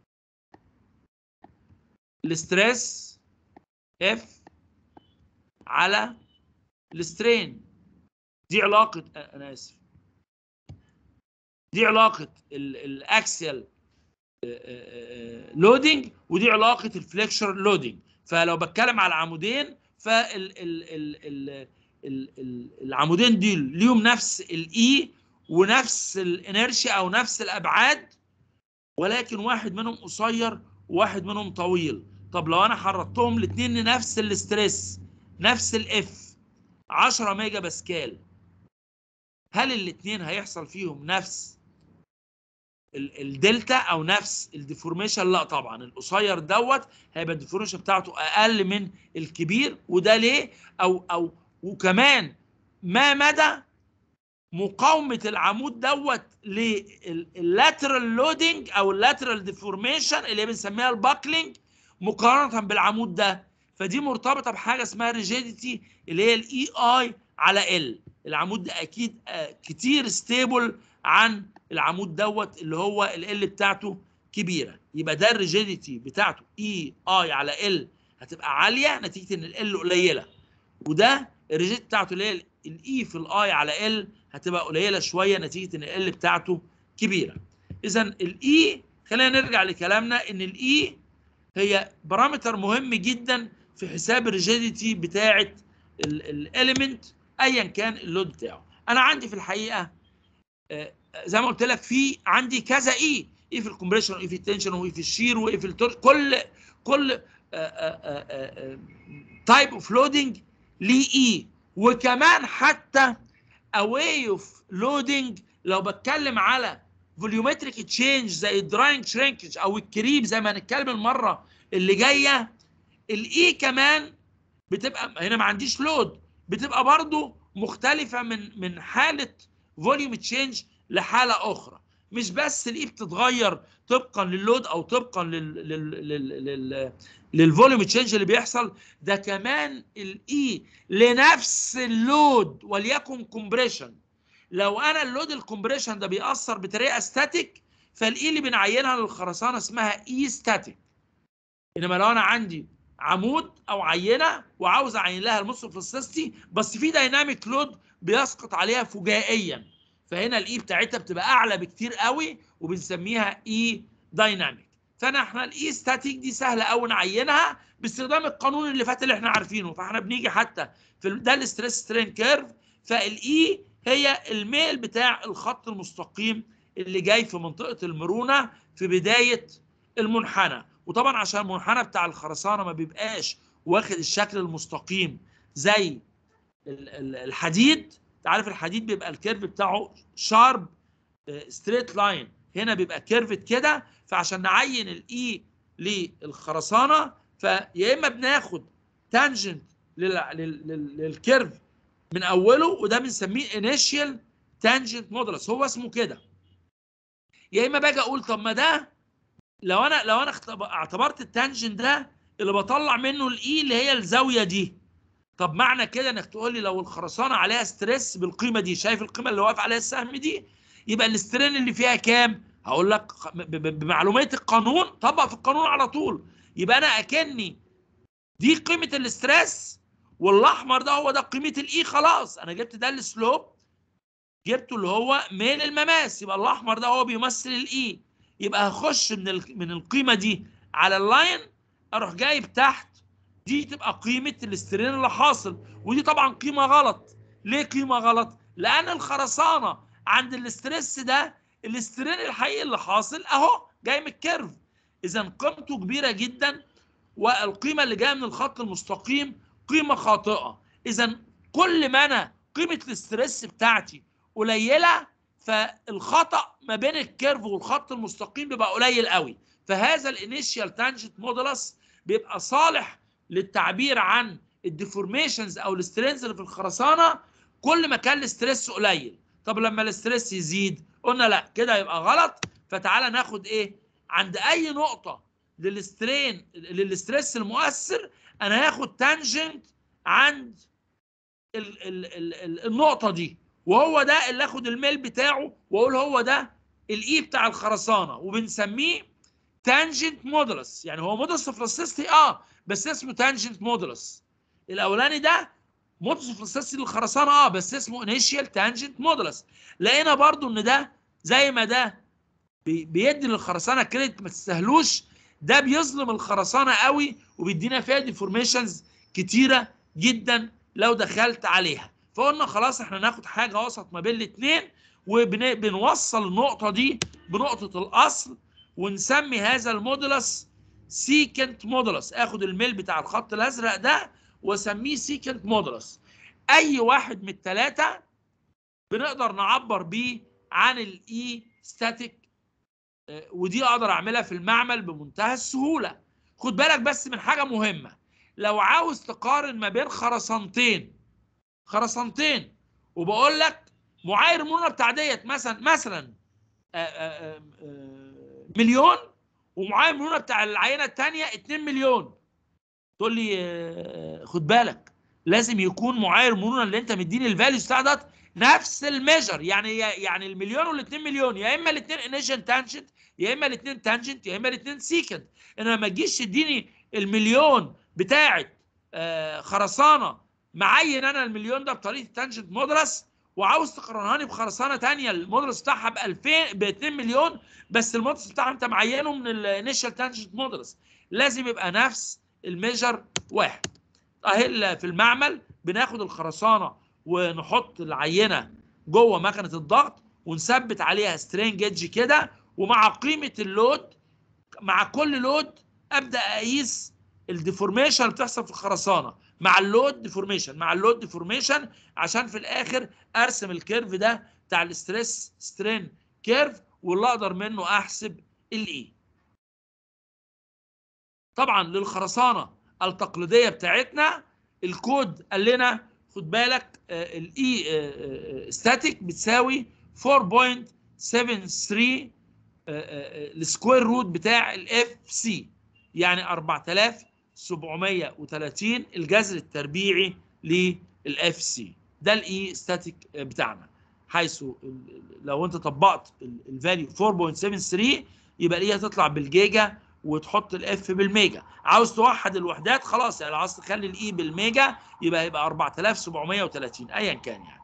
الاستريس اف على السترين دي علاقه انا اسف دي علاقه الاكسيال لودنج ودي علاقه الفليكشر لودنج فلو بتكلم على عمودين فالعمودين دي ليهم نفس الاي ونفس الانرشيا او نفس الابعاد ولكن واحد منهم قصير وواحد منهم طويل طب لو انا حرضتهم الاثنين لنفس الاستريس نفس الاف 10 ميجا باسكال هل الاثنين هيحصل فيهم نفس الدلتا او نفس الديفورميشن لا طبعا القصير دوت هيبقى الديفورميشن بتاعته اقل من الكبير وده ليه او او وكمان ما مدى مقاومه العمود دوت لللاترال لودنج او اللاترال ديفورميشن اللي بنسميها الباكلينج مقارنه بالعمود ده فدي مرتبطه بحاجه اسمها ريجيديتي اللي هي الاي اي على ال العمود ده اكيد كتير ستيبل عن العمود دوت اللي هو ال بتاعته كبيره يبقى ده الريجيديتي بتاعته اي اي على ال هتبقى عاليه نتيجه ان ال قليله وده الريجيديتي بتاعته اللي هي الاي في الاي على ال هتبقى قليله شويه نتيجه ان ال بتاعته كبيره اذا الاي خلينا نرجع لكلامنا ان الاي هي بارامتر مهم جدا في حساب الريجيديتي بتاعه الاليمنت ايا كان اللود بتاعه انا عندي في الحقيقه زي ما قلت لك في عندي كذا اي اي في الكومبريشن واي في التنشن واي في الشير واي في التورش كل كل تايب اوف لودنج ليه اي وكمان حتى اواي اوف لودنج لو بتكلم على فوليومتريك تشينج زي الدراينج شرينكج او الكريب زي ما هنتكلم المره اللي جايه الاي كمان بتبقى هنا ما عنديش لود بتبقى برضو مختلفه من من حاله فوليوم تشينج لحاله اخرى مش بس الاي بتتغير طبقا لللود او طبقا لل لل لل لل للفوليوم تشينج اللي بيحصل ده كمان الاي لنفس اللود وليكن كومبريشن لو انا اللود الكومبريشن ده بيأثر بطريقه ستاتيك فالاي اللي بنعينها للخرسانه اسمها اي ستاتيك انما لو انا عندي عمود او عينه وعاوز اعين لها الموسوفلوسيستي بس في دايناميك لود بيسقط عليها فجائيا فهنا الاي بتاعتها بتبقى اعلى بكتير قوي وبنسميها اي دايناميك فانا احنا الاي ستاتيك دي سهله قوي نعينها باستخدام القانون اللي فات اللي احنا عارفينه فاحنا بنيجي حتى في ده الستريس سترين كيرف فالاي هي الميل بتاع الخط المستقيم اللي جاي في منطقه المرونه في بدايه المنحنى وطبعا عشان المنحنى بتاع الخرسانه ما بيبقاش واخد الشكل المستقيم زي الحديد عارف الحديد بيبقى الكيرف بتاعه شارب ستريت لاين هنا بيبقى كيرفت كده فعشان نعين الاي للخرسانه فيا اما بناخد تانجنت للكيرف من اوله وده بنسميه انيشال تانجنت مودولس هو اسمه كده يا اما باجي اقول طب ما ده لو انا لو انا اعتبرت التانجنت ده اللي بطلع منه الاي اللي هي الزاويه دي طب معنى كده انك تقول لي لو الخرسانه عليها ستريس بالقيمه دي شايف القيمه اللي واقف عليها السهم دي يبقى الاسترين اللي فيها كام هقول لك بمعلومات القانون طبق في القانون على طول يبقى انا اكني دي قيمه الاستريس والاحمر ده هو ده قيمه الاي خلاص انا جبت ده السلوب جبته اللي هو ميل المماس يبقى الاحمر ده هو بيمثل الاي يبقى هخش من من القيمه دي على اللاين اروح جايب تحت دي تبقى قيمه الاسترين اللي حاصل ودي طبعا قيمه غلط ليه قيمه غلط لان الخرسانه عند الاسترس ده الاسترين الحقيقي اللي حاصل اهو جاي من الكيرف اذا قيمته كبيره جدا والقيمه اللي جايه من الخط المستقيم قيمه خاطئه اذا كل ما انا قيمه الاسترس بتاعتي قليله فالخطا ما بين الكيرف والخط المستقيم بيبقى قليل قوي فهذا الانيشال تانجنت مودولس بيبقى صالح للتعبير عن الديفورميشنز او السترينز اللي في الخرسانه كل ما كان الاسترس قليل طب لما الاسترس يزيد قلنا لا كده يبقى غلط فتعالى ناخد ايه عند اي نقطه للسترين للاسترس المؤثر انا هاخد تانجنت عند ال ال ال النقطه دي وهو ده اللي اخد الميل بتاعه واقول هو ده الاي بتاع الخرسانه وبنسميه تانجنت مودولس يعني هو مودولس اوف اه بس اسمه تانجنت مودولس الاولاني ده مودولس اوف للخرسانه اه بس اسمه انيشال تانجنت مودولس لقينا برضو ان ده زي ما ده بيدي للخرسانه كريدت ما تستاهلوش ده بيظلم الخرسانه قوي وبيدينا فيها ديفورميشنز كتيره جدا لو دخلت عليها فقلنا خلاص احنا ناخد حاجه وسط ما بين الاثنين وبنوصل النقطه دي بنقطه الاصل ونسمي هذا المودولس سيكنت مودولس اخد الميل بتاع الخط الازرق ده واسميه سيكنت مودولس اي واحد من الثلاثه بنقدر نعبر بيه عن الاي ستاتيك ودي اقدر اعملها في المعمل بمنتهى السهوله خد بالك بس من حاجه مهمه لو عاوز تقارن ما بين خرسانتين خرسانتين وبقول لك معايير المرونه بتاع ديت مثلا مثلا مليون ومعايير المرونه بتاع العينه الثانيه 2 مليون تقول لي خد بالك لازم يكون معايير المرونه اللي انت مديني الفاليوز بتاع ده نفس الميجر يعني يعني المليون وال2 مليون يا اما الاثنين انيشن تانجنت يا اما الاثنين تانجنت يا اما الاثنين سيكنت انما ما تجيش تديني المليون بتاعه آه خرسانه معين انا المليون ده بطريقه تانجنت مودرس وعاوز تقارنها لي بخرسانه ثانيه المودرس بتاعها ب 2000 ب 2 مليون بس المودرس بتاعها انت معينه من الانيشال تانجنت مودرس لازم يبقى نفس الميجر واحد اهي في المعمل بناخد الخرسانه ونحط العينه جوه مكنه الضغط ونثبت عليها سترين جيج كده ومع قيمه اللود مع كل لود ابدا اقيس الديفورميشن اللي بتحصل في الخرسانه مع اللود ديفورميشن مع اللود ديفورميشن عشان في الاخر ارسم الكيرف ده بتاع الاستريس سترين كيرف واللي اقدر منه احسب الاي طبعا للخرسانه التقليديه بتاعتنا الكود قال لنا خد بالك الاي ستاتيك بتساوي 4.73 السكوير روت بتاع الاف سي يعني 4730 الجذر التربيعي للاف سي ده الاي ستاتيك بتاعنا حيث لو انت طبقت الفاليو 4.73 يبقى الاي هتطلع بالجيجا وتحط الاف بالميجا عاوز توحد الوحدات خلاص يعني عاوز تخلي الاي بالميجا يبقى هيبقى 4730 ايا كان يعني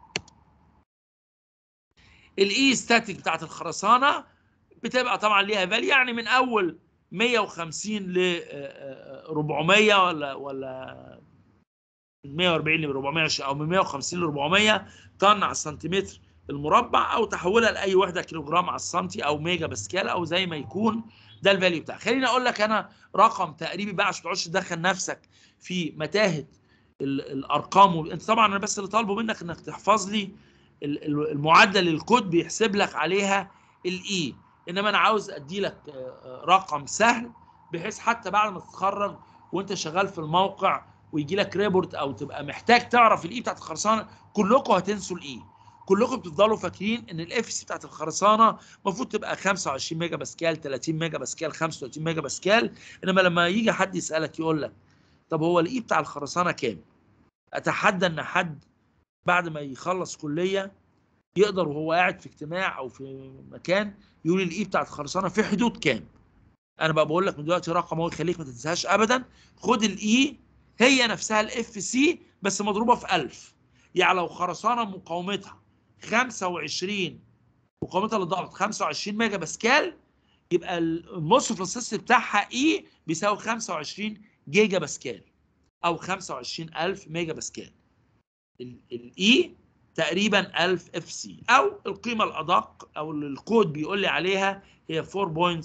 الاي ستاتيك بتاعت الخرسانه بتبقى طبعا ليها فاليو يعني من اول 150 ل 400 ولا ولا من 140 ل 420 او من 150 ل 400 طن على السنتيمتر المربع او تحولها لاي وحده كيلوجرام على السنتي او ميجا باسكال او زي ما يكون ده الفاليو بتاعها خليني اقول لك انا رقم تقريبي بقى عشان ما تقعدش تدخل نفسك في متاهه الارقام انت طبعا انا بس اللي طالبه منك انك تحفظ لي المعدل الكود بيحسب لك عليها الاي انما انا عاوز ادي لك رقم سهل بحيث حتى بعد ما تتخرج وانت شغال في الموقع ويجي لك ريبورت او تبقى محتاج تعرف الاي بتاعت الخرسانه كلكم هتنسوا الاي كلكم بتفضلوا فاكرين ان الاف سي بتاعت الخرسانه المفروض تبقى 25 ميجا باسكال 30 ميجا باسكال 35 ميجا باسكال انما لما يجي حد يسالك يقول لك طب هو الاي بتاع الخرسانه كام؟ اتحدى ان حد بعد ما يخلص كليه يقدر وهو قاعد في اجتماع او في مكان يقول الاي بتاعت الخرسانه في حدود كام؟ انا بقى بقول لك من دلوقتي رقم هو يخليك ما تنساهاش ابدا خد الاي هي نفسها الاف سي بس مضروبه في 1000 يعني لو خرسانه مقاومتها 25 مقاومتها للضغط 25 ميجا باسكال يبقى النص فلوسيستي بتاعها اي بيساوي 25 جيجا باسكال او 25000 ميجا باسكال الاي تقريبا 1000 اف سي او القيمه الادق او الكود بيقول لي عليها هي 4.73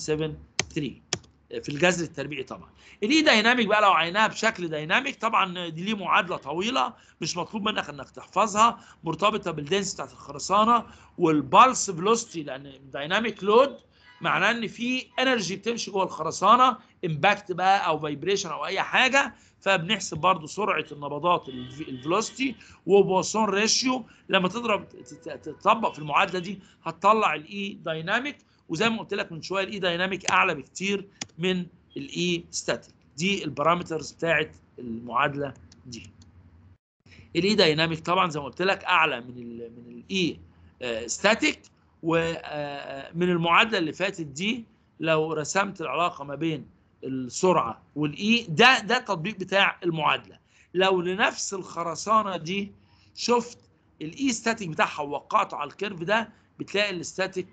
في الجذر التربيعي طبعا الاي دايناميك بقى لو عيناها بشكل دايناميك طبعا دي ليه معادله طويله مش مطلوب منك انك تحفظها مرتبطه بالدنس بتاعت الخرسانه والبالس فيلوستي لان دايناميك لود معناه ان في انرجي بتمشي جوه الخرسانه امباكت بقى او فايبريشن او اي حاجه فبنحسب برضو سرعه النبضات الفيلوستي وبوسون ريشيو لما تضرب تطبق في المعادله دي هتطلع الاي دايناميك وزي ما قلت لك من شويه الاي دايناميك اعلى بكتير من الاي ستاتيك دي البارامترز بتاعت المعادله دي الاي دايناميك طبعا زي ما قلت لك اعلى من ال من الاي ستاتيك ومن المعادله اللي فاتت دي لو رسمت العلاقه ما بين السرعه والاي ده ده التطبيق بتاع المعادله لو لنفس الخرسانه دي شفت الاي ستاتيك بتاعها ووقعته على الكيرف ده بتلاقي الستاتيك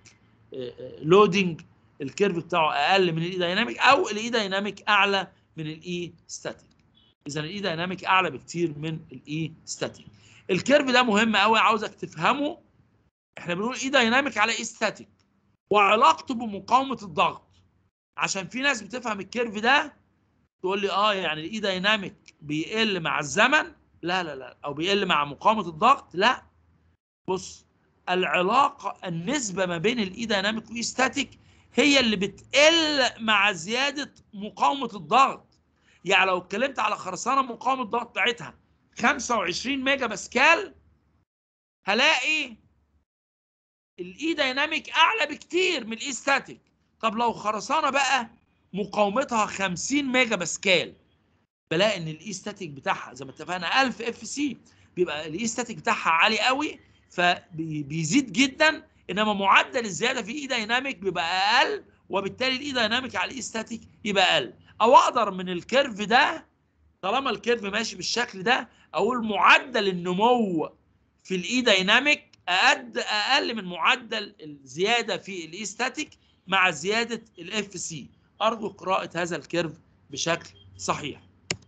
لودنج الكيرف بتاعه اقل من الاي دايناميك او الاي دايناميك اعلى من الاي ستاتيك اذا الاي دايناميك اعلى بكتير من الاي ستاتيك الكيرف ده مهم قوي عاوزك تفهمه احنا بنقول اي دايناميك على اي ستاتيك وعلاقته بمقاومه الضغط عشان في ناس بتفهم الكيرف ده تقول لي اه يعني الاي دايناميك بيقل مع الزمن لا لا لا او بيقل مع مقاومه الضغط لا بص العلاقه النسبه ما بين الاي دايناميك والاي ستاتيك هي اللي بتقل مع زياده مقاومه الضغط يعني لو اتكلمت على خرسانه مقاومه الضغط بتاعتها 25 ميجا باسكال هلاقي الاي دايناميك اعلى بكتير من الاي ستاتيك طب لو خرسانه بقى مقاومتها 50 ميجا باسكال بلاقي ان الاي ستاتيك بتاعها زي ما اتفقنا 1000 اف سي بيبقى الاي ستاتيك بتاعها عالي قوي فبيزيد جدا انما معدل الزياده في الاي دايناميك بيبقى اقل وبالتالي الاي دايناميك على الاي ستاتيك يبقى اقل او اقدر من الكيرف ده طالما الكيرف ماشي بالشكل ده اقول معدل النمو في الاي دايناميك أقد اقل من معدل الزياده في الاي ستاتيك مع زياده الاف سي ارجو قراءه هذا الكيرف بشكل صحيح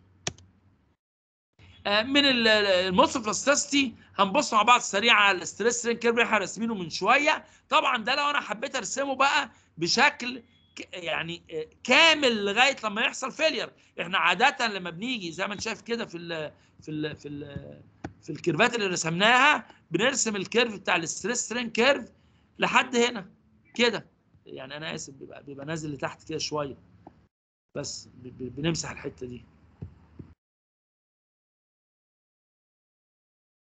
من الموست بلاستيستي هنبص مع بعض سريعا على الاستريس سترين كيرف احنا راسمينه من شويه طبعا ده لو انا حبيت ارسمه بقى بشكل يعني كامل لغايه لما يحصل فيلير احنا عاده لما بنيجي زي ما انت شايف كده في ال في ال في ال في الكيرفات اللي رسمناها بنرسم الكيرف بتاع الاستريس سترين كيرف لحد هنا كده يعني انا اسف بيبقى بيبقى نازل لتحت كده شويه بس بنمسح الحته دي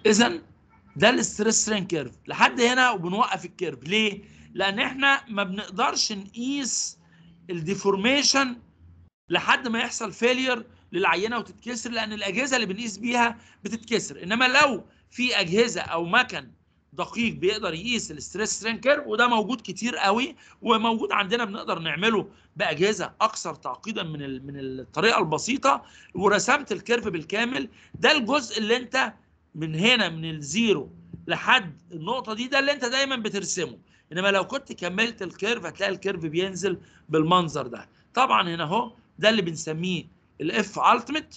اذا ده الاستريس سترين كيرف لحد هنا وبنوقف الكيرف ليه لان احنا ما بنقدرش نقيس الديفورميشن لحد ما يحصل فيلير للعينه وتتكسر لان الاجهزه اللي بنقيس بيها بتتكسر انما لو في اجهزه او مكن دقيق بيقدر يقيس الستريس سترين كيرف وده موجود كتير قوي وموجود عندنا بنقدر نعمله باجهزه اكثر تعقيدا من من الطريقه البسيطه ورسمت الكيرف بالكامل ده الجزء اللي انت من هنا من الزيرو لحد النقطه دي ده اللي انت دايما بترسمه انما لو كنت كملت الكيرف هتلاقي الكيرف بينزل بالمنظر ده طبعا هنا اهو ده اللي بنسميه الاف التيميت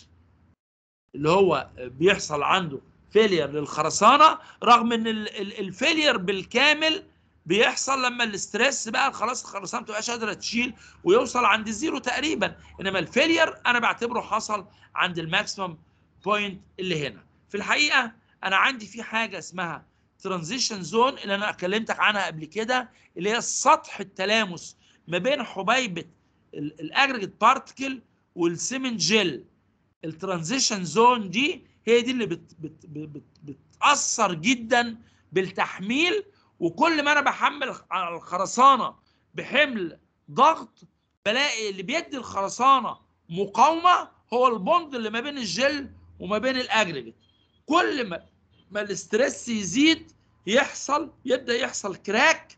اللي هو بيحصل عنده فيلير للخرسانه رغم ان الفيلير بالكامل بيحصل لما الاستريس بقى خلاص الخرسانه ما تبقاش قادره تشيل ويوصل عند الزيرو تقريبا انما الفيلير انا بعتبره حصل عند الماكسيمم بوينت اللي هنا في الحقيقه انا عندي في حاجه اسمها ترانزيشن زون اللي انا كلمتك عنها قبل كده اللي هي سطح التلامس ما بين حبيبه الاجريجيت بارتكل والسيمنت جيل الترانزيشن زون دي هي دي اللي بت بت بت بتاثر جدا بالتحميل وكل ما انا بحمل على الخرسانه بحمل ضغط بلاقي اللي بيدي الخرسانه مقاومه هو البوند اللي ما بين الجل وما بين الاجريجيت كل ما ما الاسترس يزيد يحصل يبدا يحصل كراك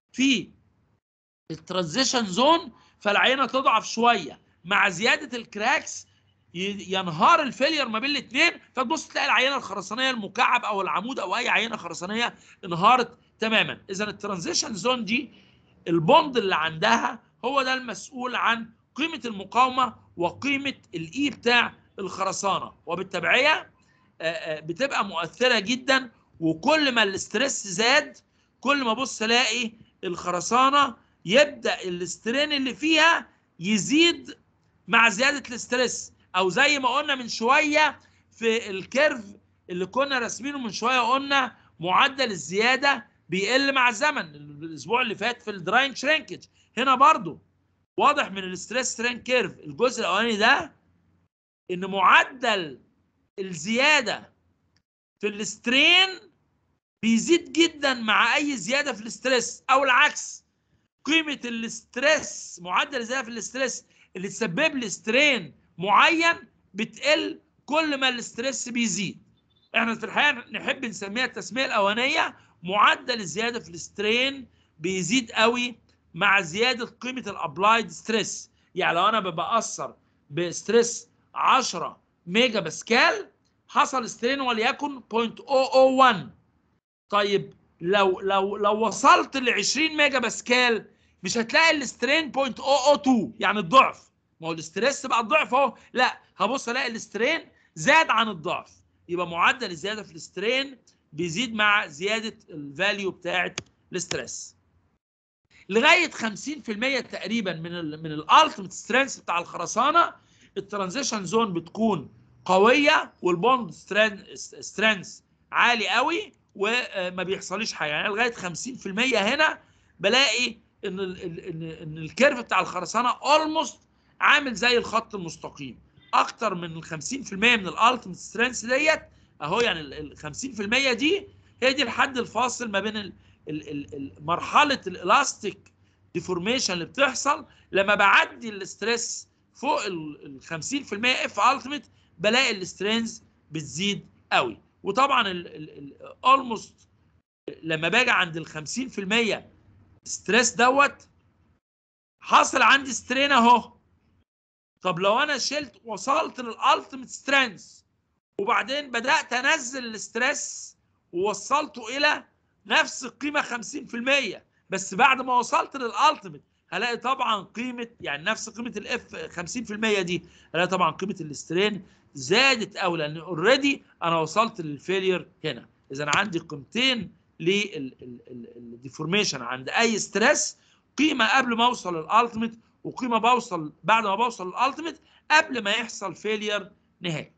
في الترانزيشن زون فالعينه تضعف شويه مع زياده الكراكس ينهار الفيلير ما بين الاثنين فتبص تلاقي العينه الخرسانيه المكعب او العمود او اي عينه خرسانيه انهارت تماما اذا الترانزيشن زون دي البوند اللي عندها هو ده المسؤول عن قيمه المقاومه وقيمه الاي بتاع الخرسانه وبالتبعيه بتبقى مؤثره جدا وكل ما الاسترس زاد كل ما بص الاقي الخرسانه يبدا الاسترين اللي فيها يزيد مع زياده الاسترس او زي ما قلنا من شويه في الكيرف اللي كنا راسمينه من شويه قلنا معدل الزياده بيقل مع الزمن الاسبوع اللي فات في الدراين شرينكج هنا برضو واضح من الاستريس سترين كيرف الجزء الاولاني ده ان معدل الزياده في السترين بيزيد جدا مع اي زياده في الاسترس او العكس قيمه الاسترس معدل الزياده في الاسترس اللي تسبب لي سترين معين بتقل كل ما الاسترس بيزيد احنا في الحقيقه نحب نسميها التسميه الاولانيه معدل الزياده في السترين بيزيد قوي مع زياده قيمه الابلايد ستريس يعني لو انا بأثر بستريس 10 ميجا باسكال حصل سترين وليكن 0.001 طيب لو لو لو وصلت ل 20 ميجا باسكال مش هتلاقي السترين 0.002 يعني الضعف ما هو الاستريس بقى الضعف اهو لا هبص الاقي السترين زاد عن الضعف يبقى معدل الزياده في السترين بيزيد مع زياده الفاليو بتاعه الاستريس لغايه 50% تقريبا من ال من الالتيميت سترينث بتاع الخرسانه الترانزيشن زون بتكون قويه والبوند سترينث عالي قوي وما بيحصليش حاجه يعني لغايه 50% هنا بلاقي ان ال ان ان الكيرف بتاع الخرسانه اولموست عامل زي الخط المستقيم اكتر من ال 50% من الالتيميت سترينث ديت اهو يعني ال 50% دي هي دي الحد الفاصل ما بين ال ال ال مرحله الالاستيك ديفورميشن اللي بتحصل لما بعدي الاستريس فوق ال 50% اف التيميت بلاقي السترينز بتزيد قوي وطبعا اولموست لما باجي عند ال 50% ستريس دوت حاصل عندي سترين اهو طب لو انا شلت وصلت للالتيميت سترينث وبعدين بدات انزل الاستريس ووصلته الى نفس القيمه 50% بس بعد ما وصلت للالتيميت هلاقي طبعا قيمه يعني نفس قيمه الاف 50% دي هلاقي طبعا قيمه الاسترين زادت قوي لان اوريدي انا وصلت للفيلير هنا اذا عندي قيمتين للديفورميشن عند اي ستريس قيمه قبل ما اوصل للالتيميت وقيمه بوصل بعد ما بوصل للالتيميت قبل ما يحصل فيلير نهائي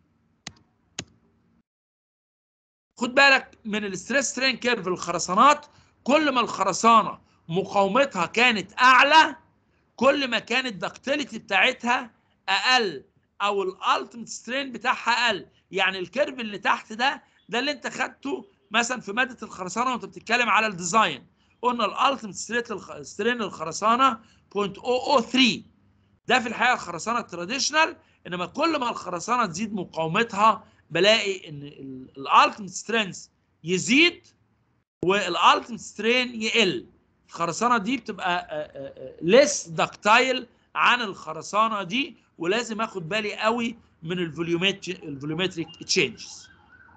خد بالك من الستريس سترين كيرف الخرسانات كل ما الخرسانه مقاومتها كانت اعلى كل ما كانت الدكتيليتي بتاعتها اقل او الالتيميت سترين بتاعها اقل يعني الكيرف اللي تحت ده ده اللي انت خدته مثلا في ماده الخرسانه وانت بتتكلم على الديزاين قلنا الالتيميت سترين للخرسانه 0.003 ده في الحقيقه الخرسانه التراديشنال انما كل ما الخرسانه تزيد مقاومتها بلاقي ان الالتيميت سترينث يزيد والالتيميت سترين يقل الخرسانه دي بتبقى ليس دكتايل عن الخرسانه دي ولازم اخد بالي قوي من الفوليومتريك تشينجز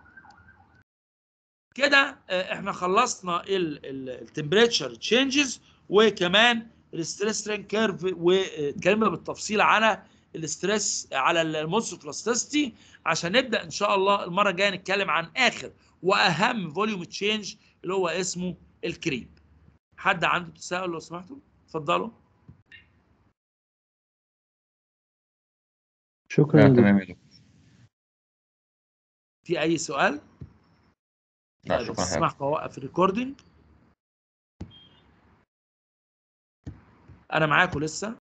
كده احنا خلصنا التمبريتشر تشينجز وكمان الستريس سترين كيرف واتكلمنا بالتفصيل على الاستريس على المونستر بلاستيستي عشان نبدا ان شاء الله المره الجايه نتكلم عن اخر واهم فوليوم تشينج اللي هو اسمه الكريب حد عنده تساؤل لو سمحتوا اتفضلوا شكرا آه، يا تمام يا دكتور في اي سؤال لا طيب شكرا حضرتك اسمح اوقف الريكوردنج انا معاكم لسه